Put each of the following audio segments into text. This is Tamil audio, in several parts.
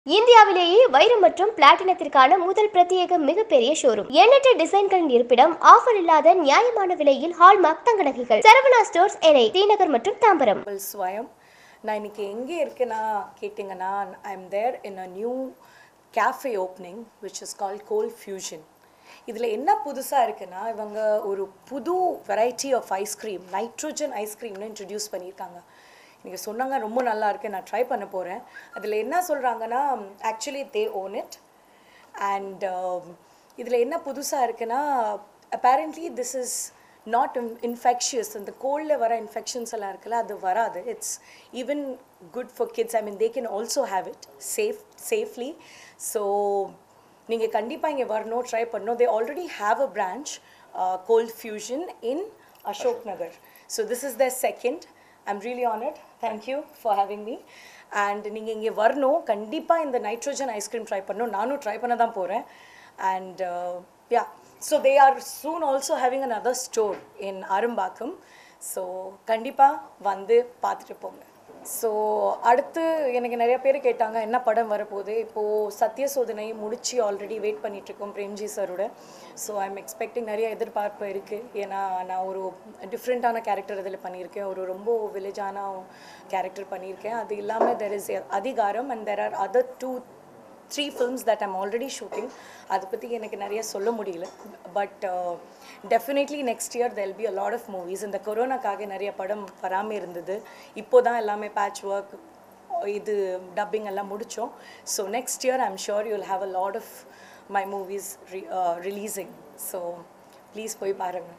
இந்தியாவிலேயே வைரம் மற்றும் பிளாட்டினத்திற்கான முதல் பிரத்யேக மிகப்பெரிய ஷோரூம் எண்ணற்ற டிசைன்களின் இருப்பிடம் ஆஃபர் இல்லாத நியாயமான விலையில் ஹால்மார்க் தங்க நகைகள் சரவணா ஸ்டோர்ஸ் எனை தீநகர் மற்றும் தாம்பரம் உங்கள் ஸ்வயம் நான் இன்னைக்கு எங்கே இருக்கேன்னா கேட்டிங்கன்னா I am there in a new cafe opening which is கால் கோல் ஃபியூஷன் இதில் என்ன புதுசாக இருக்குன்னா இவங்க ஒரு புது வெரைட்டி ஆஃப் ஐஸ்கிரீம் நைட்ரோஜன் ஐஸ்கிரீம்னு இன்ட்ரடியூஸ் பண்ணியிருக்காங்க நீங்கள் சொன்னாங்க ரொம்ப நல்லா இருக்கு நான் ட்ரை பண்ண போகிறேன் அதில் என்ன சொல்கிறாங்கன்னா actually they own it and இதில் என்ன புதுசாக இருக்குன்னா apparently this is not infectious அந்த கோல்டில் வர இன்ஃபெக்ஷன்ஸ் எல்லாம் இருக்குல்ல அது வராது it's even good for kids I mean they can also have it safe safely so நீங்கள் கண்டிப்பாக இங்கே வரணும் ட்ரை பண்ணணும் they already have a branch Cold Fusion in Ashok Nagar so this is the second I'm really honoured thank you for having me and நீங்கள் இங்கே வரணும் கண்டிப்பாக இந்த நைட்ரோஜன் ஐஸ்கிரீம் ட்ரை பண்ணணும் நானும் ட்ரை பண்ண தான் போகிறேன் and yeah so they are soon also having another store in Arumbakkam so கண்டிப்பாக வந்து பார்த்துட்டு போங்க ஸோ அடுத்து எனக்கு நிறைய பேர் கேட்டாங்க என்ன படம் வரப்போகுது இப்போது சத்திய சோதனை முடிச்சு ஆல்ரெடி வெயிட் பண்ணிகிட்ருக்கோம் பிரேம்ஜி சரோட ஸோ ஐ எம் எக்ஸ்பெக்டிங் நிறைய எதிர்பார்ப்பு இருக்குது ஏன்னா நான் ஒரு டிஃப்ரெண்ட்டான கேரக்டர் இதில் பண்ணியிருக்கேன் ஒரு ரொம்ப வில்லேஜான கேரக்டர் பண்ணியிருக்கேன் அது இல்லாமல் there is Adhikaram and there are other two three films that I'm already shooting அதை பற்றி எனக்கு நிறைய சொல்ல முடியல but definitely next year there'll be a lot of movies இந்த கொரோனாக்காக நிறைய படம் வராமல் இருந்தது இப்போ தான் எல்லாமே பேட்ச் ஒர்க் இது டப்பிங் எல்லாம் முடித்தோம் so next year I'm sure you will have a lot of my movies releasing so please போய் பாருங்கள்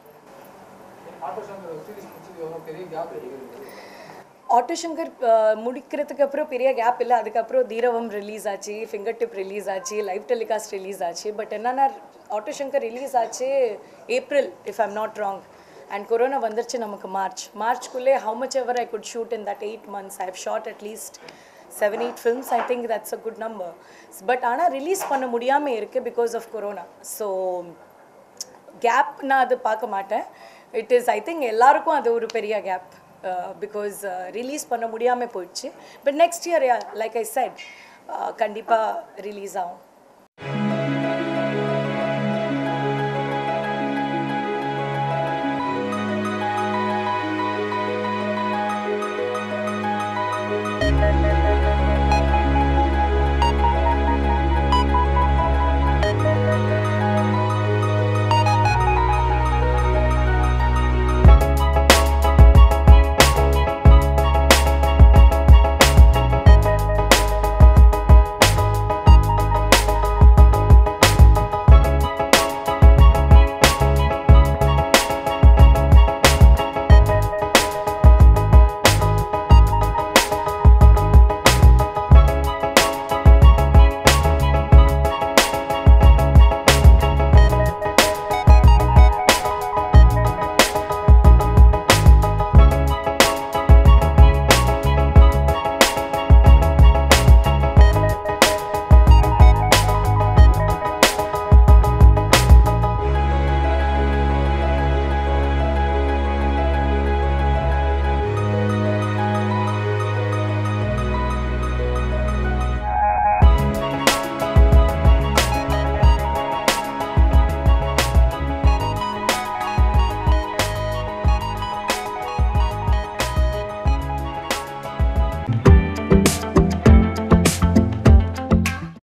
ஆட்டோஷாங்கிற சீரிஸ் முடிச்சது எவ்வளோ பெரிய கேப் இருக்குது ஆட்டோ சங்கர் அஹ், முடிக்கிறதுக்கு அப்புறம் பெரிய கேப் இல்லை அதுக்கப்புறம் தீரவம் ரிலீஸ் ஆச்சு ஃபிங்கர் டிப் ரிலீஸ் ஆச்சு லைவ் டெலிகாஸ்ட் ரிலீஸ் ஆச்சு பட் என்னன்னா ஆட்டோ சங்கர் ரிலீஸ் ஆச்சு April if I'm not wrong and corona வந்துருச்சு நமக்கு மார்ச் மார்ச்க்குள்ளே how much ever I could shoot in that eight months I have shot atleast seven eight films I think that's a good number but ஆனால் ரிலீஸ் பண்ண முடியாமல் இருக்குது because of corona so gap நான் அது பார்க்க மாட்டேன் இட் இஸ் ஐ திங்க் எல்லாருக்கும் அது ஒரு பெரிய கேப் பிகாஸ் ரிலீஸ் பண்ண முடியாமல் போயிடுச்சு but next year like I said கண்டிப்பாக ரிலீஸ் ஆகும்